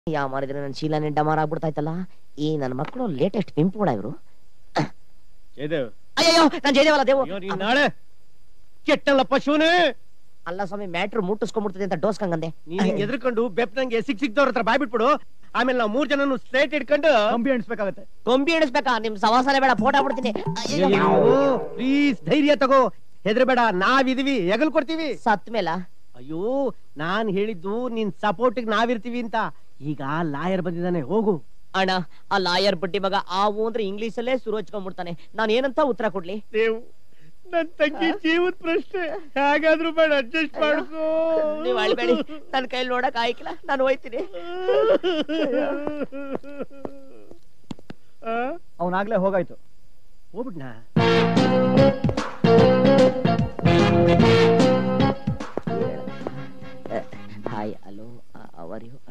ಯಾವ ಮಾಡಿದ್ರೆ ನನ್ನ ಶೀಲಾನೆ ಡಮಾರ್ ಆಗ್ಬಿಡ್ತಾಯ್ತಲ್ಲ ಈ ನನ್ನ ಮಕ್ಕಳು ಲೇಟೆಸ್ಟ್ ಪಿಂಪುಗಳ ಇವರು ಜಯದೇವ್ ಅಯ್ಯೋ ನಾನು ಜಯದೇವಲ್ಲ ದೇವು ಅಯ್ಯೋ, ನೀನ್ ನಾಳೆ ಕೆಟ್ಟಲ್ಲ ಪಶುನೇ ಅಲ್ಲ ಸ್ವಾಮಿ ಮ್ಯಾಟ್ರು ಮುಟ್ಟಿಸ್ಕೊಂಡ್ಬಿಡ್ತದೆ ಅಂತ ಡೋಸ್ ಕಂಗಂದೆ ನೀನ್ ಹಿಂಗ್ ಎದ್ರಕೊಂಡು ಬೆಪ್ನಂಗೆ ಸಿಕ್ ಸಿಕ್ದವ್ರ ಹತ್ರ ಬಾಯ್ ಬಿಟ್ಬಿಡು ಆಮೇಲೆ ನಾವು ಮೂರ್ ಜನನು ಸ್ಟ್ರೇಟ್ ಇಟ್ಕೊಂಡು ಕಂಬಿ ಎಣಿಸ್ಬೇಕಾಗತ್ತೆ ಕೊಂಬಿ ಇಡಿಸ್ಬೇಕಾ ನಿಮ್ ಸವಾಸನೆ ಬೇಡ ಫೋಟೋ ಬಿಡ್ತೀನಿ ಅಯ್ಯಯ್ಯೋ. ಪ್ಲೀಸ್ ಧೈರ್ಯ ತಗೋ ಹೆದರ್ಬೇಡ ನಾವಿದೀವಿ ಎಗಲ್ ಕೊಡ್ತೀವಿ ಸತ್ ಮೇಲ ಅಯ್ಯೋ ನಾನ್ ಹೇಳಿದ್ದು ನಿನ್ ಸಪೋರ್ಟ್ ನಾವಿರ್ತೀವಿ ಅಂತ ಈಗ ಲಾಯರ್ ಬಂದಿದ್ದಾನೆ ಹೋಗು ಅಣ್ಣ ಆ ಲಾಯರ್ ಬಡ್ಡಿ ಮಗ ಆವು ಅಂದ್ರೆ ಇಂಗ್ಲಿಷ್ ಅಲ್ಲೇ ಶುರು ಹಚ್ಕೊಂಡ್ಬಿಡ್ತಾನೆ ನಾನು ಏನಂತ ಉತ್ತರ ಕೊಡ್ಲಿ ದೇವ್ ನನ್ ತಂಗಿ ಜೀವದ ಪ್ರಶ್ನೆ ಹೇಗಾದ್ರೂ ಬೇಡ ಅಡ್ಜಸ್ಟ್ ಮಾಡ್ಕೋ ನೀವ್ ಅಳ್ಬೇಡಿ ನನ್ ಕೈಲಿ ನೋಡಕ್ ಆಯ್ಕಿಲ್ಲ ನಾನು ಹೋಯ್ತೀನಿ ಆ? ಅವನಾಗ್ಲೇ ಹೋಗಾಯ್ತು ಹೋಗ್ಬಿಟ್ನಾ hi hello how are you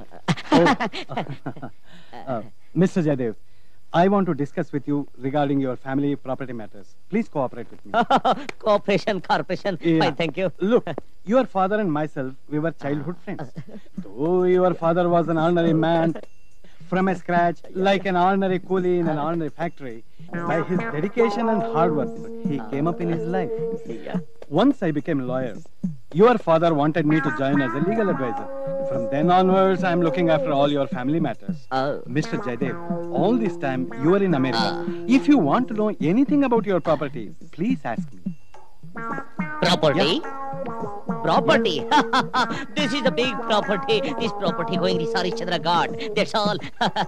Uh, Mr. Jaidev, I want to discuss with you regarding your family property matters. Please cooperate with me. Cooperation corporation Yeah. Fine thank you Look, your father and myself, we were childhood friends. Though your father was an ordinary man from a scratch, like an ordinary coolie in an ordinary factory, by his dedication and hard work, he came up in his life. Once I became a lawyer, your father wanted me to join as a legal advisor. From then onwards, I am looking after all your family matters. Mr. Jaidev, all this time you are in America. If you want to know anything about your property, please ask me. Property property this is a big property this property going ರಿಸ್ Harishchandra god that's all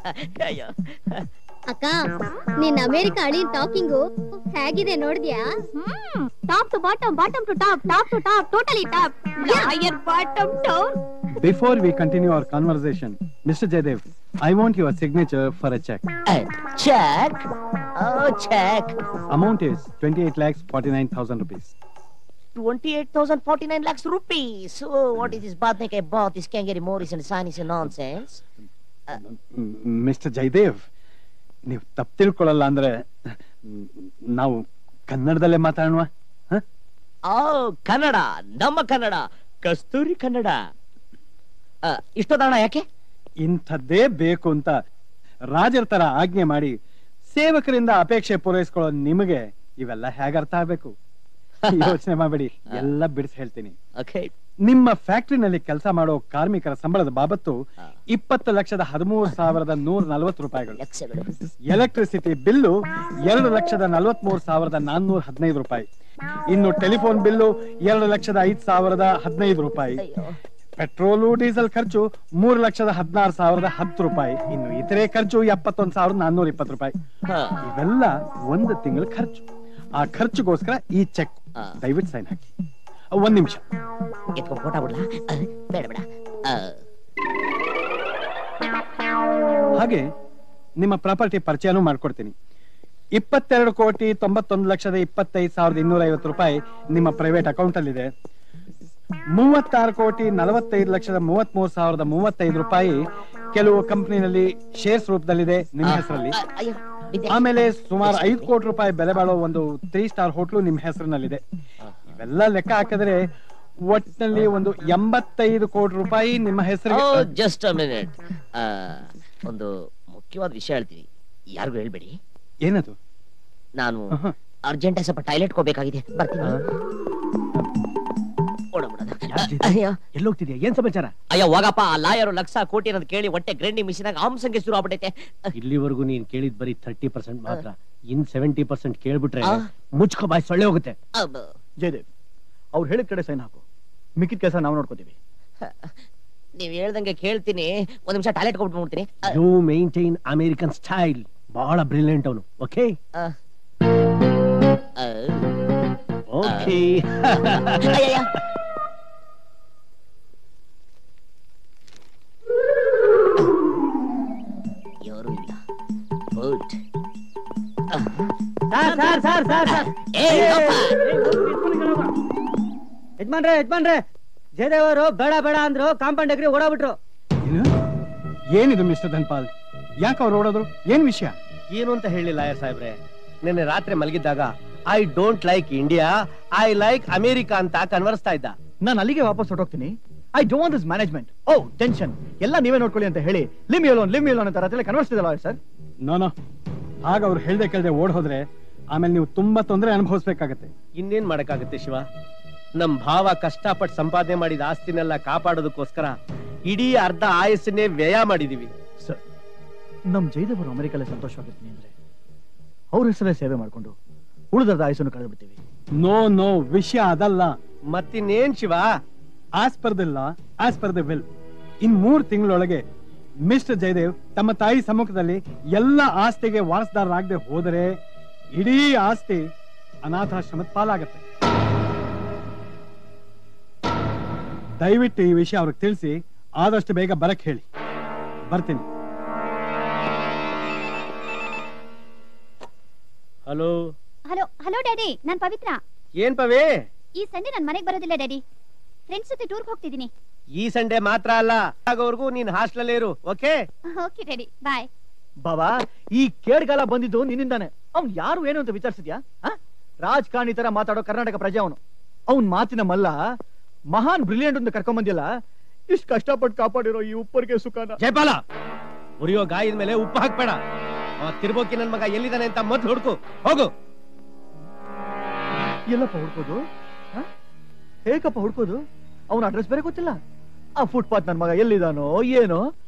ಅಕ್ಕ ನಿನ್ America ಅಳಿ talking ಹೇಗಿದೆ ನೋಡಿದ್ಯಾ top to bottom bottom to top top to top totally top lawyer bottom down Before we continue our conversation, Mr. Jaidev, I want your signature for a check. Check check Amount is 28 lakhs 49,000 rupees. 28,049 lakhs rupees. Oh, what is this Badnik about this Kangari Morris and Sanis and nonsense? Mister Jayadev ನೀವು ತಪ್ಪು ತಿಳ್ಕೊಳ್ಳಲ್ಲ ಅಂದ್ರೆ ಮ್, ನಾವು ಕನ್ನಡದಲ್ಲೇ ಮಾತಾಡುವ Oh, Kannada ನಮ್ಮ ಕನ್ನಡ ಕಸ್ತೂರಿ ಕನ್ನಡ ಆ, ಇಷ್ಟೊಂದಣ ಯಾಕೆ ಇಂಥದ್ದೇ ಬೇಕು ಅಂತ ರಾಜರ ತರ ಆಜ್ಞೆ ಮಾಡಿ ಸೇವಕರಿಂದ ಅಪೇಕ್ಷೆ ಪೂರೈಸ್ಕೊಳ್ಳೋ ನಿಮಗೆ ಇವೆಲ್ಲ ಹೇಗೆ ಅರ್ಥ ಆಗ್ಬೇಕು ಯೋಚನೆ ಮಾಡಬೇಡಿ ಎಲ್ಲ ಬಿಡಿಸಿ ಹೇಳ್ತೀನಿ ಓಕೆ ನಿಮ್ಮ ಫ್ಯಾಕ್ಟರಿನಲ್ಲಿ ಕೆಲಸ ಮಾಡೋ ಕಾರ್ಮಿಕರ ಸಂಬಳದ ಬಾಬತ್ತು ಹಾ. ಇಪ್ಪತ್ತು ಲಕ್ಷದ ಹದಿಮೂರು ಸಾವಿರದ ನೂರ ನಲವತ್ತು ರೂಪಾಯಿಗಳು ಲಕ್ಷಗಳು ಎಲೆಕ್ಟ್ರಿಸಿಟಿ ಬಿಲ್ಲು ಎರಡು ಲಕ್ಷದ ನಲವತ್ಮೂರು ಸಾವಿರದ ನಾನ್ನೂರ ಹದಿನೈದು ರೂಪಾಯಿ ಇನ್ನು ಟೆಲಿಫೋನ್ ಬಿಲ್ಲು ಎರಡು ಲಕ್ಷದ ಐದು ಸಾವಿರದ ಹದಿನೈದು ರೂಪಾಯಿ ಅಯ್ಯೋ ಪೆಟ್ರೋಲು ಡೀಸೆಲ್ ಖರ್ಚು ಮೂರು ಲಕ್ಷದ ಹದಿನಾರು ಸಾವಿರದ ಹತ್ತು ರೂಪಾಯಿ ಇನ್ನು ಇತರೆ ಖರ್ಚು ಎಪ್ಪತ್ತೊಂದು ಸಾವಿರದ ನಾನ್ನೂರ ಇಪ್ಪತ್ತು ರೂಪಾಯಿ ಹಾ. ಇವೆಲ್ಲ ಒಂದು ತಿಂಗಳ ಖರ್ಚು ಆ ಖರ್ಚಿಗೋಸ್ಕರ ಈ ಚೆಕ್ ಹಾ. ದಯವಿಟ್ಟು ಸೈನ್ ಹಾಕಿ ಒಂದ್ ನಿಮಿಷ ಎತ್ಕೊಂಡ್ ಫೋಟೋ ಬಿಡ್ಲಾ ಆ, ಬೇಡ ಬೇಡ ಆ, ಹಾಗೆ ನಿಮ್ಮ ಪ್ರಾಪರ್ಟಿ ಪರಿಚಯನೂ ಮಾಡ್ಕೊಡ್ತೀನಿ ಇಪ್ಪತ್ತೆರಡು ಕೋಟಿ ತೊಂಬತ್ತೊಂದು ಲಕ್ಷದ ಇಪ್ಪತ್ತೈದು ಸಾವಿರದ ಇನ್ನೂರ ಐವತ್ತು ರೂಪಾಯಿ ನಿಮ್ಮ ಪ್ರೈವೇಟ್ ಅಕೌಂಟ್ ಅಲ್ಲಿ ಇದೆ ಮೂವತ್ತಾರು ಕೋಟಿ ನಲವತ್ತೈದು ಲಕ್ಷದ ಮೂವತ್ಮೂರು ಸಾವಿರದ ಮೂವತ್ತೈದು ರೂಪಾಯಿ ಕೆಲವು ಕಂಪನಿನಲ್ಲಿ ಶೇರ್ಸ್ ರೂಪದಲ್ಲಿದೆ ನಿಮ್ಮ ಆ, ಹೆಸರಲ್ಲಿ ಆ, ಅಯ್ಯೋ ಬಿದ್ದೆ. ಆಮೇಲೆ ಸುಮಾರು ಐದು ಕೋಟಿ ರೂಪಾಯಿ ಬೆಲೆ ಬಾಳೋ ಒಂದು ತ್ರೀ ಸ್ಟಾರ್ ಹೋಟ್ಲು ನಿಮ್ಮ ಹೆಸರಿನಲ್ಲಿದೆ ಇವೆಲ್ಲ ಲೆಕ್ಕ ಹಾಕಿದ್ರೆ ಒಟ್ಟಿನಲ್ಲಿ ಒಂದು ಎಂಬತ್ತೈದು ಕೋಟಿ ರೂಪಾಯಿ ನಿಮ್ಮ ಹೆಸರಿಗೆ ಓ ಜಸ್ಟ್ ಅ ಮಿನಿಟ್ ಒಂದು ಮುಖ್ಯವಾದ ವಿಷಯ ಹೇಳ್ತೀನಿ ಯಾರಿಗೂ ಹೇಳ್ಬೇಡಿ ಏನದು ನಾನು ಆಹಾ. ಅರ್ಜೆಂಟ್ ಸ್ವಲ್ಪ ಟಾಯ್ಲೆಟ್ ಹೋಗ್ಬೇಕಾಗಿದೆ ಬರ್ತೀನಿ ಓಡಬಿಡೋದು. ಯಾರ್ ಅಯ್ಯೋ ಎಲ್ಲೋಗ್ತಿದ್ಯಾ ಏನ್ ಸಮಾಚಾರ ಅಯ್ಯೋ ಹೋಗಪ್ಪ ಆ ಲಾಯರು ಲಕ್ಷ ಕೋಟಿ ಅನ್ನೋದು ಕೇಳಿ ಹೊಟ್ಟೆ ಗ್ರೈಂಡಿಂಗ್ ಮಿಷಿನ್ ಆಗ ಆಮ್ಸಂಗೆ ಶುರು ಆಗ್ಬಿಟ್ಟೈತೆ ಇಲ್ಲಿವರೆಗೂ ನೀನ್ ಕೇಳಿದ್ ಬರೀ ಥರ್ಟಿ ಪರ್ಸೆಂಟ್ ಮಾತ್ರ ಇನ್ ಸೆವೆಂಟಿ ಪರ್ಸೆಂಟ್ ಕೇಳ್ಬಿಟ್ರೆ ಆ. ಮುಚ್ಕೋ ಬಾಯ್ ಸೊಳ್ಳೆ ಹೋಗುತ್ತೆ ಅಬ್ಬ. ಜಯದೇವ್ ಅವ್ರು ಹೇಳಿದ ಕಡೆ ಸೈನ್ ಹಾಕು ಮಿಕ್ಕಿದ ಕೆಲಸ ನಾವು ನೋಡ್ಕೋತೀವಿ ನೀವ್ ಹೇಳ್ದಂಗೆ ಕೇಳ್ತೀನಿ ಒಂದ್ ನಿಮಿಷ ಟಾಯ್ಲೆಟ್ ಹೋಗ್ಬಿಟ್ಬಿಡ್ತೀನಿ ಯು ಮೇಂಟೈನ್ ಅಮೇರಿಕನ್ ಸ್ಟೈಲ್ ಬಹಳ ಬ್ರಿಲಿಯಂಟ್ ಅವನು ಓಕೆ ಓಕೆ ಯಾರು ಇಲ್ಲ good sir sir sir sir sir ಏ ಅಪ್ಪ. ಯಜಮಾನ್ರೆ ಯಜಮಾನ್ರೆ ಜಯದೇವರು ಬೇಡ ಬೇಡ ಅಂದ್ರು ಕಾಂಪೌಂಡ್ ಅಗ್ರಿ ಓಡಾಬಿಟ್ರು ಏನು ಏನಿದು ಮಿಸ್ಟರ್ ಧನ್ಪಾಲ್ ಯಾಕೆ ಅವ್ರು ಓಡೋದ್ರು ಏನ್ ವಿಷಯ ಏನು ಅಂತ ಹೇಳಿಲ್ಲ ಲಾಯರ್ ಸಾಹೇಬ್ರೆ ನಿನ್ನೆ ರಾತ್ರಿ ಮಲಗಿದ್ದಾಗ I don't like India I like America ಅಂತ ಕನ್ವರ್ಸ್ತಾ ಇದ್ದ ನಾನು ಅಲ್ಲಿಗೆ ವಾಪಸ್ ಹೊರಟೋಗ್ತೀನಿ I don't this management oh tension ಎಲ್ಲ ನೀವೇ ನೋಡ್ಕೊಳ್ಳಿ ಅಂತ ಹೇಳಿ ಲಿಮ್ ಲೋನ್ ಲಿಮ್ ಲೋನ್ ಅಂತ ರಾತ್ರಿ ಕನ್ವರ್ಸ್ತಿದಲ್ಲ ಸರ್ ನೋ ನೋ ಆಗ ಅವ್ರು ಹೇಳ್ದೆ ಕೇಳ್ದೆ ಓಡ್ ಹೋದ್ರೆ ಆಮೇಲೆ ನೀವು ತುಂಬಾ ತೊಂದರೆ ಅನುಭವಿಸ್ಬೇಕಾಗತ್ತೆ ಇನ್ನೇನ್ ಮಾಡಕ್ಕಾಗತ್ತೆ ಶಿವ ನಮ್ ಭಾವ ಕಷ್ಟಪಟ್ಟು ಸಂಪಾದನೆ ಮಾಡಿದ ಆಸ್ತಿನೆಲ್ಲ ಕಾಪಾಡೋದಕ್ಕೋಸ್ಕರ ಇಡೀ ಅರ್ಧ ಆಯಸ್ಸನ್ನೇ ವ್ಯಯ ಮಾಡಿದೀವಿ ಸರ್ ನಮ್ ಜೈದೇವ್ ಅವರು ಅಮೆರಿಕಲ್ಲೇ ಸಂತೋಷವಾಗಿರ್ತೀನಿ ಅಂದ್ರೆ ಅವ್ರ ಹೆಸರೇ ಸೇವೆ ಮಾಡ್ಕೊಂಡು ಉಳಿದರ್ಧ ಆಯಸ್ಸನ್ನು ಕಳೆದು ಬಿಡ್ತೀವಿ ನೋ ನೋ ವಿಷಯ ಅದಲ್ಲ ಮತ್ತಿನ್ನೇನ್ Shiva as per the law as per the will in ಮೂರ್ ತಿಂಗಳೊಳಗೆ ಮಿಸ್ಟರ್ ಜಯದೇವ್ ತಮ್ಮ ತಾಯಿ ಸಮ್ಮುಖದಲ್ಲಿ ಎಲ್ಲ ಆಸ್ತಿಗೆ ವಾರಸದಾರರಾಗದೆ ಹೋದರೆ ಇಡೀ ಆಸ್ತಿ ಅನಾಥಾಶ್ರಮದ ಪಾಲಾಗತ್ತೆ ದಯವಿಟ್ಟು ಈ ವಿಷಯ ಅವ್ರಿಗೆ ತಿಳಿಸಿ ಆದಷ್ಟು ಬೇಗ ಬರಕ್ ಹೇಳಿ ಬರ್ತೀನಿ ಹಲೋ ಹಲೋ ಹಲೋ ಡ್ಯಾಡಿ ನಾನ್ ಪವಿತ್ರ ಏನ್ ಪವೇ ಈ ಸಂಡೆ ನನ್ ಮನೆಗ್ ಬರೋದಿಲ್ಲ ಡ್ಯಾಡಿ ಫ್ರೆಂಡ್ಸ್ ಜೊತೆ ಟೂರ್ಗೆ ಹೋಗ್ತಿದ್ದೀನಿ ಈ ಸಂಡೆ ಮಾತ್ರ ಅಲ್ಲ ಆಗೋವರೆಗೂ ನೀನ್ ಹಾಸ್ಟೆಲ್ ಇರು ಓಕೆ ಓಕೆ ಡ್ಯಾಡಿ ಬಾಯ್ ಬಾಬಾ ಈ ಕೇಡ್ಗಾಲ ಬಂದಿದ್ದು ನಿನ್ನಿಂದಾನೆ ಅವ್ನ್ ಯಾರು ಏನು ಅಂತ ವಿಚಾರಿಸಿದ್ಯಾ ರಾಜಕಾರಣಿ ತರ ಮಾತಾಡೋ ಕರ್ನಾಟಕ ಪ್ರಜೆ ಅವನು ಅವ್ನ್ ಮಾತಿನ ಮಲ್ಲ ಮಹಾನ್ ಬ್ರಿಲಿಯಂಟ್ ಅಂತ ಕರ್ಕೊಂಡ್ ಬಂದಿಲ್ಲ ಇಷ್ಟು ಕಷ್ಟಪಟ್ಟು ಕಾಪಾಡಿರೋ ಈ ಉಪ್ಪರಿಗೆ ಸುಖನ ಜಯಪಾಲ ಉರಿಯೋ ಗಾಯದ ಮೇಲೆ ಉಪ್ಪು ಹಾಕ್ಬೇಡ ಅವ ತಿರ್ಬೋಕಿ ನನ್ ಮಗ ಎಲ್ಲಿದ್ದಾನೆ ಅಂತ ಮೊದ್ಲು ಹುಡ್ಕು ಹೋಗು ಎಲ್ಲಪ್ಪ ಹುಡ್ಕೋದು ಹ? ಹೇಗಪ್ಪ ಹುಡ್ಕೋದು ಅವನ ಅಡ್ರೆಸ್ ಬೇರೆ ಗೊತ್ತಿಲ್ಲ ಆ ಫುಟ್ಪಾತ್ ನನ್ ಮಗ ಎಲ್ಲಿದಾನೋ ಏನೋ